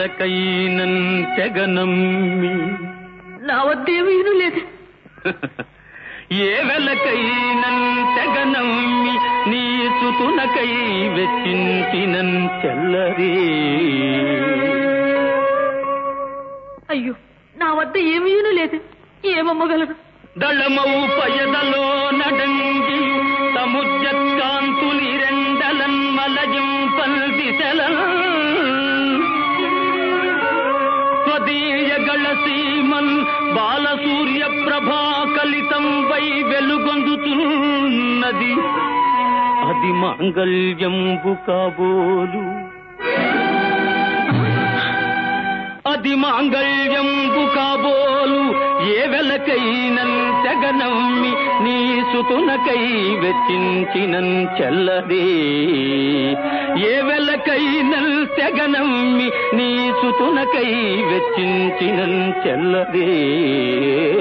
వెలకైనన్ తెగనమ్మి నా వద్దేమీను లేదు ఏ వెలకైనన్ తెగనమ్మి నీ సుతునకై వెచ్చించినన్ చెల్లరే అయ్యో నా వద్ద ఏమీను లేదు ఏమమ్మగలరు దళమౌ పయదలో నడంగి సముద్రకాంతులిరెండలన్ మలయం పల్దిశలన్ స్వదీయ గళసీమన్ బాలసూర్య ప్రభా కలితం వై వెలుగొందుతున్నది అది మాంగళ్యంబు కాబోలు అది మాంగళ్యంబు కాబోలు ఏ వెలకైనన్ తెగనమ్మి నీ సుతునకై వెచ్చించినన్ చెల్లదే ఏ వెలకైనన్ తెగనమ్మి నీ సుతునకై వెచ్చించినన్ చెల్లదే